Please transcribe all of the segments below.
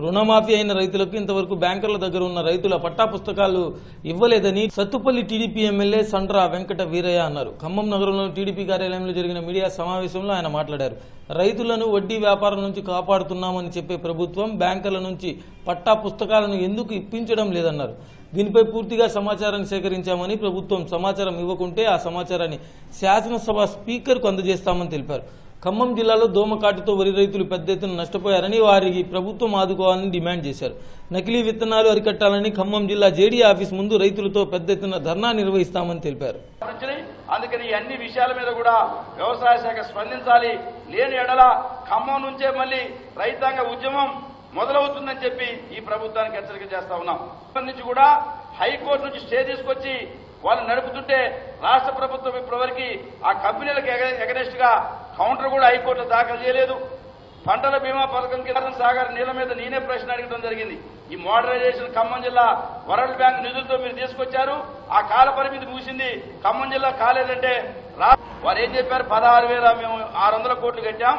రుణమాఫీ అయిన రైతులకు ఇంతవరకు బ్యాంకర్ల దగ్గర ఉన్న రైతుల పట్టా పుస్తకాలు ఇవ్వలేదని సత్తుపల్లి టీడీపీ ఎమ్మెల్యే సండ్ర వెంకట వీరయ్య అన్నారు ఖమ్మం నగరంలోని టీడీపీ కార్యాలయంలో జరిగిన మీడియా సమావేశంలో ఆయన మాట్లాడారు రైతులను వడ్డీ వ్యాపారం నుంచి కాపాడుతున్నామని చెప్పే ప్రభుత్వం బ్యాంకర్ల నుంచి పట్టా పుస్తకాలను ఎందుకు ఇప్పించడం లేదన్నారు దీనిపై పూర్తిగా సమాచారాన్ని సేకరించామని ప్రభుత్వం సమాచారం ఇవ్వకుంటే ఆ సమాచారాన్ని శాసనసభ స్పీకర్కు అందజేస్తామని తెలిపారు ఖమ్మం జిల్లాలో దోమకాటుతో వరి రైతులు పెద్ద ఎత్తున నష్టపోయారని వారికి ప్రభుత్వం ఆదుకోవాలని డిమాండ్ చేశారు నకిలీ విత్తనాలు అరికట్టాలని ఖమ్మం జిల్లా జేడీ ఆఫీస్ ముందు రైతులతో పెద్ద ఎత్తున ధర్నా నిర్వహిస్తామని తెలిపారు వచ్చినాయి అందుకని ఈ అన్ని విషయాల మీద కూడా వ్యవసాయ శాఖ స్పందించాలి లేని ఎడల ఖమ్మం నుంచే మళ్ళీ రైతాంగ ఉద్యమం మొదలవుతుందని చెప్పి ఈ ప్రభుత్వానికి హెచ్చరిక చేస్తా ఉన్నాం ఇప్పటి నుంచి కూడా హైకోర్టు నుంచి స్టే తీసుకొచ్చి వాళ్ళు నడుపుతుంటే రాష్ట్ర ప్రభుత్వం ఇప్పటివరకు ఆ కంపెనీలకు ఎగనెస్ట్ గా కౌంటర్ కూడా హైకోర్టులో దాఖలు చేయలేదు పంటల బీమా పథకం కింద సాగర్ నీళ్ల మీద నేనే ప్రశ్న అడగడం జరిగింది ఈ మోడరైజేషన్ ఖమ్మం జిల్లా వరల్డ్ బ్యాంక్ నిధులతో మీరు తీసుకొచ్చారు ఆ కాల పరిమితి ముగిసింది ఖమ్మం జిల్లా కాలేదంటే రా వారు ఏం చెప్పారు పదహారు వేల మేము ఆరు వందల కోట్లు కట్టాం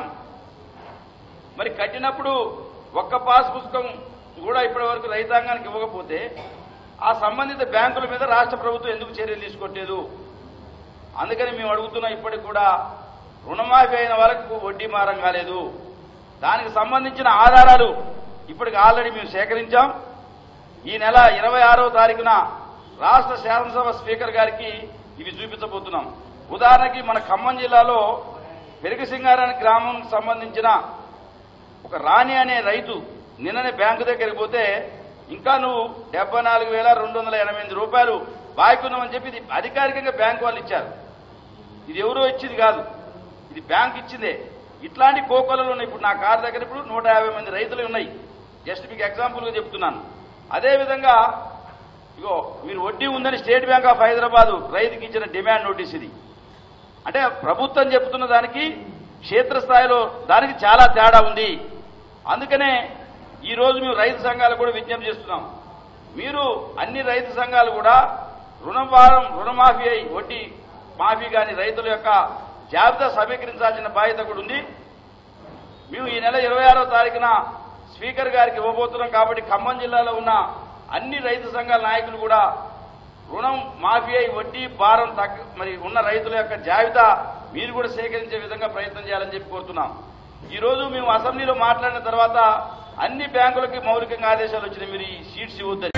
మరి కట్టినప్పుడు ఒక్క పాస్ పుస్తకం కూడా ఇప్పటి వరకు రైతాంగానికి ఇవ్వకపోతే ఆ సంబంధిత బ్యాంకుల మీద రాష్ట్ర ప్రభుత్వం ఎందుకు చర్యలు తీసుకోవట్లేదు అందుకని మేము అడుగుతున్నాం ఇప్పటికి కూడా రుణమాఫీ అయిన వాళ్ళకు వడ్డీ మారం కాలేదు దానికి సంబంధించిన ఆధారాలు ఇప్పటికి ఆల్రెడీ మేము సేకరించాం ఈ నెల ఇరవై ఆరో తారీఖున రాష్ట్ర శాసనసభ స్పీకర్ గారికి ఇవి చూపించబోతున్నాం ఉదాహరణకి మన ఖమ్మం జిల్లాలో పెరుగసింగారాని గ్రామం సంబంధించిన ఒక రాణి అనే రైతు నిన్ననే బ్యాంకు దగ్గరికి పోతే ఇంకా నువ్వు డెబ్బై నాలుగు వేల రెండు వందల ఎనభై ఎనిమిది రూపాయలు బాగున్నామని చెప్పి ఇది అధికారికంగా బ్యాంకు వాళ్ళు ఇచ్చారు ఇది ఎవరో ఇచ్చింది కాదు ఇది బ్యాంక్ ఇచ్చిందే ఇట్లాంటి కోకొలలు ఉన్నాయి ఇప్పుడు నా కారు దగ్గర ఇప్పుడు నూట యాభై మంది రైతులు ఉన్నాయి జస్ట్ మీకు ఎగ్జాంపుల్గా చెప్తున్నాను అదేవిధంగా ఇగో మీరు వడ్డీ ఉందని స్టేట్ బ్యాంక్ ఆఫ్ హైదరాబాద్ రైతుకి ఇచ్చిన డిమాండ్ నోటీస్ ఇది అంటే ప్రభుత్వం చెప్తున్న దానికి క్షేత్రస్థాయిలో దానికి చాలా తేడా ఉంది అందుకనే ఈ రోజు మేము రైతు సంఘాలు కూడా విజ్ఞప్తి చేస్తున్నాం మీరు అన్ని రైతు సంఘాలు కూడా రుణభారం రుణమాఫీ అయి వడ్డీ మాఫీ కాని రైతుల యొక్క జాబితా సమీకరించాల్సిన బాధ్యత కూడా ఉంది మేము ఈ నెల ఇరవై ఆరో తారీఖున స్పీకర్ గారికి ఇవ్వబోతున్నాం కాబట్టి ఖమ్మం జిల్లాలో ఉన్న అన్ని రైతు సంఘాల నాయకులు కూడా రుణం మాఫీ అయి వడ్డీ భారం తగ్గ మరి ఉన్న రైతుల యొక్క జాబితా మీరు కూడా సేకరించే విధంగా ప్రయత్నం చేయాలని చెప్పి కోరుతున్నాం ఈ రోజు మేము అసెంబ్లీలో మాట్లాడిన తర్వాత అన్ని బ్యాంకులకి మౌలికంగా ఆదేశాలు వచ్చినాయి మీరు ఈ సీట్స్ ఇవ్వద్దని